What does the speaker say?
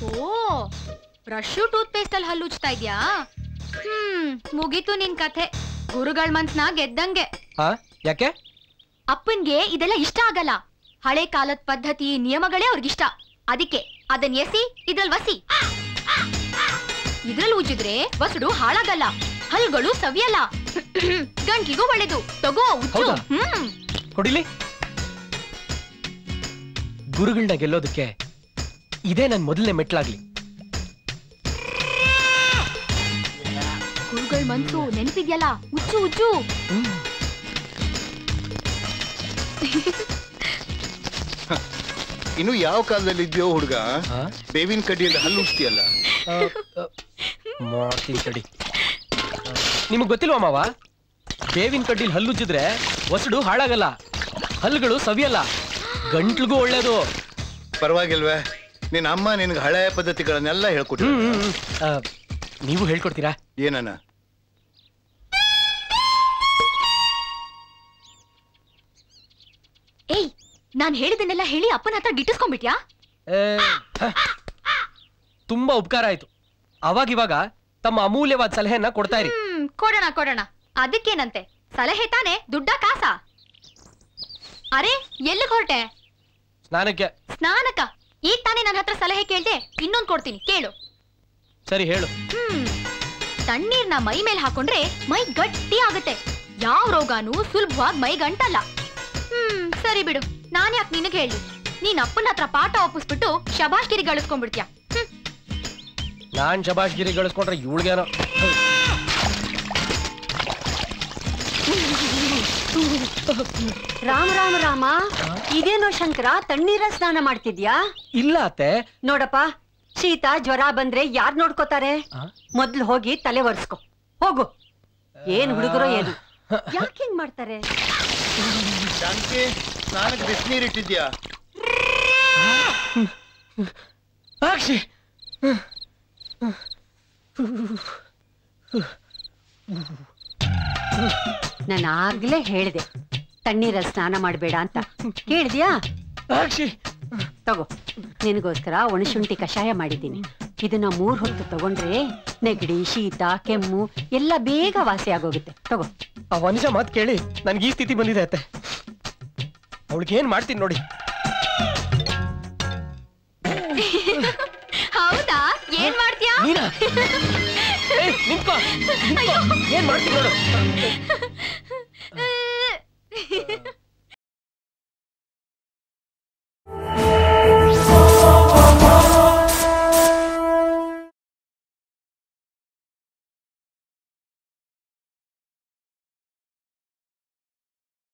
ಓ brush tooth paste ಅಲ್ಲಿ ಹಲ್ಲು ಉಜ್ತಾ ಇದ್ಯಾ ಹ್ಮ್ ಮುಗೀತು ನಿನ್ ಕಥೆ ಗುರುಗಳ ಮನ್ಸ್ನ ಗೆದ್ದಂಗೆ ಹಾ ಯಾಕೆ ಅಪ್ಪನ್ಗೆ ಇದೆಲ್ಲ ಇಷ್ಟ ಆಗಲ್ಲ ಹಳೆ ಕಾಲದ ಪದ್ಧತಿ ನಿಯಮಗಳೇ ಅವ್ರಿಗಿಷ್ಟ ಅದಕ್ಕೆ ಅದನ್ ಎಸಿ ಇದ್ರಲ್ಲಿ ವಸಿ ಇದ್ರಲ್ಲಿ ಉಜ್ಜಿದ್ರೆ ವಸಡು ಹಾಳಾಗಲ್ಲ ಹಲ್ಗಳು ಸವಿಯಲ್ಲ ಗಂಟ್ಲಿಗೂ ಒಳ್ಳೇದು ತಗೋ ಉಜ್ಜು ಹೌದಾ? ಹ್ಮ್ ಹೊಡಿಲಿ ಗುರುಗಳನ್ನ ಗೆಲ್ಲೋದಕ್ಕೆ ಇದೇ ನನ್ ಮೊದಲನೇ ಮೆಟ್ಲಾಗ್ಲಿ ಗುರುಗಳ ಮನ್ಸು ನೆನಪಿದ್ಯಲ್ಲ ಉಜ್ಜು ಉಜ್ಜು ಇನ್ನು ಯಾವ ಕಾಲದಲ್ಲಿ ಇದೆಯೋ ಹುಡುಗ ಬೇವಿನ ಕಡ್ಡಿಯಲ್ಲಿ ಹಲ್ಲು ಉಜ್ತಿಯಲ್ಲ ಮಾಡ್ತೀನಿ ತಡಿ ನಿಮಗ್ ಗೊತ್ತಿಲ್ವಾ ಮಾವ ಬೇವಿನ ಕಡ್ಡಿಲ್ ಹಲ್ಲುಜ್ಜಿದ್ರೆ ಒಸಡು ಹಾಳಾಗಲ್ಲ ಹಲ್ಲುಗಳು ಸವಿಯಲ್ಲ ಗಂಟ್ಲಿಗೂ ಒಳ್ಳೇದು ಪರವಾಗಿಲ್ವೇ ನಿನ್ನ ಅಮ್ಮ ನಿನ್ಗೆ ಹಳೆಯ ಪದ್ಧತಿಗಳನ್ನೆಲ್ಲ ಹೇಳ್ಕೊಟ್ರು ಹ್ಮ್, ಹ್ಮ್, ಹ್ಮ್. ಆ, ನೀವು ಹೇಳ್ಕೊಡ್ತೀರಾ ಏನನ್ನ ಏಯ್ ನಾನ್ ಹೇಳಿದನ್ನೆಲ್ಲ ಹೇಳಿ ಅಪ್ಪನ ಹತ್ರ ಗಿಟ್ಟಿಸ್ಕೊಂಡ್ಬಿಟ್ಯಾ ಏ, ಹ. ತುಂಬಾ ಉಪಕಾರ ಆಯ್ತು ಅವಾಗಿವಾಗ ತಮ್ಮ ಅಮೂಲ್ಯವಾದ ಸಲಹೆಯನ್ನ ಕೊಡ್ತಾ ಇರಿ ಹ್ಮ್ ಕೊಡೋಣ ಕೊಡೋಣ ಅದಕ್ಕೇನಂತೆ ಸಲಹೆ ತಾನೆ ದುಡ್ಡ ಕಾಸ ಅರೆ ಎಲ್ಲಿಗ್ ಹೊರಟೆ ಸ್ನಾನಕ್ಕೆ ಸ್ನಾನಕ ಈಗ ತಾನೇ ನನ್ನ ಹತ್ರ ಸಲಹೆ ಕೇಳ್ದೆ ಇನ್ನೊಂದ್ ಕೊಡ್ತೀನಿ ಕೇಳು ಸರಿ ಹೇಳು ಹ್ಮ್ ತಣ್ಣೀರ್ನ ಮೈ ಮೇಲೆ ಹಾಕೊಂಡ್ರೆ ಮೈ ಗಟ್ಟಿ ಆಗುತ್ತೆ ಯಾವ ರೋಗಾನು ಸುಲಭವಾಗಿ ಮೈ ಗಂಟಲ್ಲ ಹ್ಮ್ ಸರಿ ಬಿಡು ನಾನ್ ಯಾಕೆ ನಿನಗೆ ಹೇಳಿ ನೀನ್ ಅಪ್ಪನ ಹತ್ರ ಪಾಠ ಒಪ್ಪಿಸ್ಬಿಟ್ಟು ಶಬಾಷ್ಗಿರಿ ಗಳಿಸ್ಕೊಂಡ್ಬಿಡ್ತೀಯ ಹ್ಮ್ ನಾನ್ ಶಬಾಷ್ಗಿರಿ ಗಳಿಸ್ಕೊಂಡ್ರೆ ಇವಳಿಗೇನೋ ರಾಮ ರಾಮ ರಾಮ ಇದೇನೋ ಶಂಕರ ತಣ್ಣೀರ ಸ್ನಾನ ಮಾಡ್ತಿದ್ಯಾ ಇಲ್ಲ ಅತ್ತೆ ನೋಡಪ್ಪ ಶೀತ ಜ್ವರ ಬಂದ್ರೆ ಯಾರ್ ನೋಡ್ಕೋತಾರೆ ಮೊದ್ಲು ಹೋಗಿ ತಲೆ ಒರೆಸ್ಕೊ ಹೋಗು ಏನ್ ಹುಡುಗರೋ ಏನು ಯಾಕೆ ಹಿಂಗ್ ಮಾಡ್ತಾರೆ ಶಾಂತಿ ಸ್ನಾನಕ್ಕೆ ಬಿಸಿನೀರು ಇಟ್ಟಿದ್ಯಾ ಸಾಕ್ಷಿ ನಾನು ಆಗ್ಲೇ ಹೇಳ್ದೆ ತಣ್ಣೀರ ಸ್ನಾನ ಮಾಡ್ಬೇಡ ಅಂತ ಕೇಳಿದ್ಯಾ ಸಾಕ್ಷಿ ತಗೋ ನಿನಗೋಸ್ಕರ ಒಣಶುಂಠಿ ಕಷಾಯ ಮಾಡಿದ್ದೀನಿ ಇದನ್ನ ಮೂರ್ ಹೊತ್ತು ತಗೊಂಡ್ರೆ ನೆಗಡಿ ಶೀತ ಕೆಮ್ಮು ಎಲ್ಲ ಬೇಗ ವಾಸಿ ಆಗೋಗುತ್ತೆ ತಗೋ ಆ ಮನುಷ್ಯ ಮಾತು ಕೇಳಿ ನನ್ಗೆ ಈ ಸ್ಥಿತಿ ಬಂದಿದೆ ಅತ್ತೆ ಅವಳಿಗೆ ಏನ್ ಮಾಡ್ತೀನಿ ನೋಡಿ ಹೌದಾ ಏನ್ ಮಾಡ್ತೀಯಾ ನೀನಾ? ಏ, ನಿಂತ್ಕೋ, ನಿಂತ್ಕೋ. ಏನ್ ಮಾಡ್ತೀನಿ ನೋಡು